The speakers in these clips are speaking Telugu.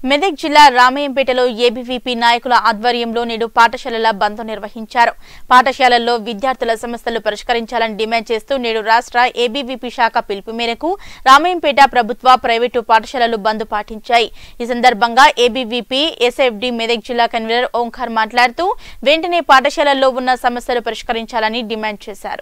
మెదక్ జిల్లా రామయ్యంపేటలో ఏబీవీపీ నాయకుల ఆధ్వర్యంలో నేడు పాఠశాలల బంద్ నిర్వహించారు పాఠశాలల్లో విద్యార్థుల సమస్యలు పరిష్కరించాలని డిమాండ్ చేస్తూ నేడు రాష్ట్ర ఏబీవీపీ శాఖ పిలుపు మేరకు రామయ్యంపేట ప్రభుత్వ ప్రైవేటు పాఠశాలలు బంద్ పాటించాయి ఈ సందర్భంగా ఏబీవీపీ ఎస్ఎఫ్డి మెదక్ జిల్లా కన్వీనర్ ఓంకార్ మాట్లాడుతూ వెంటనే పాఠశాలల్లో ఉన్న సమస్యలు పరిష్కరించాలని డిమాండ్ చేశారు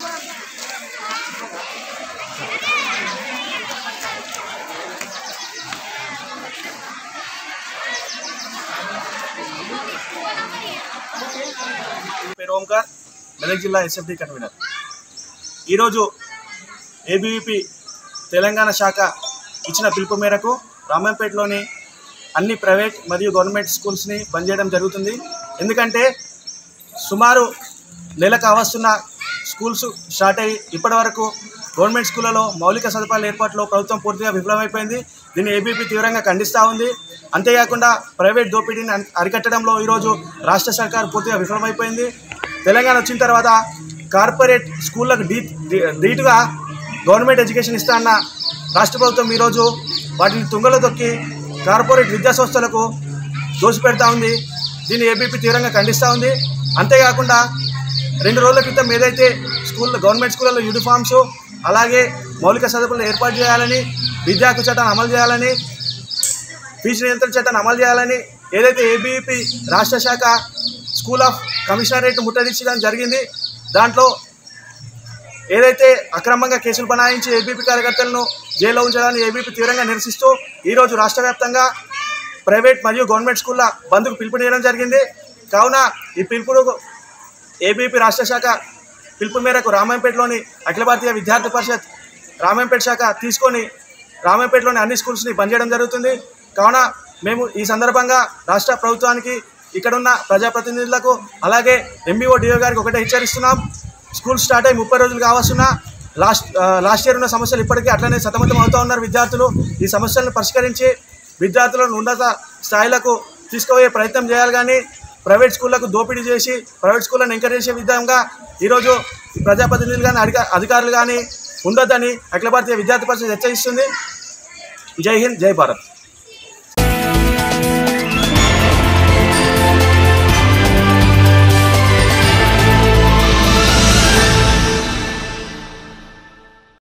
పేరు ఓంకార్ మెదక్ జిల్లా ఎస్ఎఫ్డి కన్వీనర్ ఈరోజు ఏబీవీపీ తెలంగాణ శాఖ ఇచ్చిన పిలుపు మేరకు రామంపేటలోని అన్ని ప్రైవేట్ మరియు గవర్నమెంట్ స్కూల్స్ని బంద్ చేయడం జరుగుతుంది ఎందుకంటే సుమారు నెలకు అవస్తున్న స్కూల్స్ స్టార్ట్ అయ్యి ఇప్పటి వరకు గవర్నమెంట్ స్కూళ్ళలో మౌలిక సదుపాయాల ఏర్పాటులో ప్రభుత్వం పూర్తిగా విఫలమైపోయింది దీన్ని ఏబీపీ తీవ్రంగా ఖండిస్తూ ఉంది అంతేకాకుండా ప్రైవేట్ దోపిడీని అరి- అరికట్టడంలో ఈరోజు రాష్ట్ర సర్కార్ పూర్తిగా విఫలమైపోయింది తెలంగాణ వచ్చిన తర్వాత కార్పొరేట్ స్కూళ్ళకు డీ డీ- ధీటుగా గవర్నమెంట్ ఎడ్యుకేషన్ ఇస్తా అన్న రాష్ట్ర ప్రభుత్వం ఈరోజు వాటిని తుంగలో తొక్కి కార్పొరేట్ విద్యా సంస్థలకు దోసిపెడతా ఉంది దీన్ని ఏబీపీ తీవ్రంగా ఖండిస్తూ ఉంది అంతేకాకుండా రెండు రోజుల క్రితం ఏదైతే స్కూల్ గవర్నమెంట్ స్కూళ్ళలో యూనిఫామ్స్ అలాగే మౌలిక సదుపాయాలు ఏర్పాటు చేయాలని విద్యా హక్కు చట్టాన్ని అమలు చేయాలని ఫీజు నియంత్రణ చట్టాన్ని అమలు చేయాలని ఏదైతే ఏబీపీ రాష్ట్ర శాఖ స్కూల్ ఆఫ్ కమిషనరేట్ ముట్టడించడం జరిగింది దాంట్లో ఏదైతే అక్రమంగా కేసులు బనాయించి ఏబీపీ కార్యకర్తలను జైల్లో ఉంచాలని ఏబీపీ తీవ్రంగా నిరసిస్తూ ఈరోజు రాష్ట్ర వ్యాప్తంగా ప్రైవేట్ మరియు గవర్నమెంట్ స్కూళ్ళ బంద్కు పిలుపునియడం జరిగింది కావున ఈ పిలుపును ఏబీపీ రాష్ట్ర శాఖ పిలుపు మేరకు రామాయంపేటలోని అఖిల భారతీయ విద్యార్థి పరిషత్ రామాయంపేట శాఖ తీసుకొని రామాయంపేటలోని అన్ని స్కూల్స్ని బంద్ చేయడం జరుగుతుంది కావున మేము ఈ సందర్భంగా రాష్ట్ర ప్రభుత్వానికి ఇక్కడున్న ప్రజాప్రతినిధులకు అలాగే ఎంబీఓ డిఓ గారికి ఒకటే హెచ్చరిస్తున్నాం స్కూల్ స్టార్ట్ అయ్యి ముప్పై రోజులు కావస్తున్నా లాస్ట్ ఆ, లాస్ట్ ఇయర్ ఉన్న సమస్యలు ఇప్పటికీ అట్లనే సతమతం అవుతూ ఉన్నారు విద్యార్థులు ఈ సమస్యలను పరిష్కరించి విద్యార్థులను ఉన్నత స్థాయిలకు తీసుకుపోయే ప్రయత్నం చేయాలి కానీ ప్రైవేట్ స్కూళ్ళకు దోపిడీ చేసి ప్రైవేట్ స్కూళ్ళను ఎంకరేజ్ చేసే విధంగా ఈరోజు ఈ ప్రజాప్రతినిధులు కానీ అధిక అధికారులు కానీ ఉండొద్దని అఖిల భారతీయ విద్యార్థి పరిషత్ హెచ్చరిస్తుంది జై హింద్ జై భారత్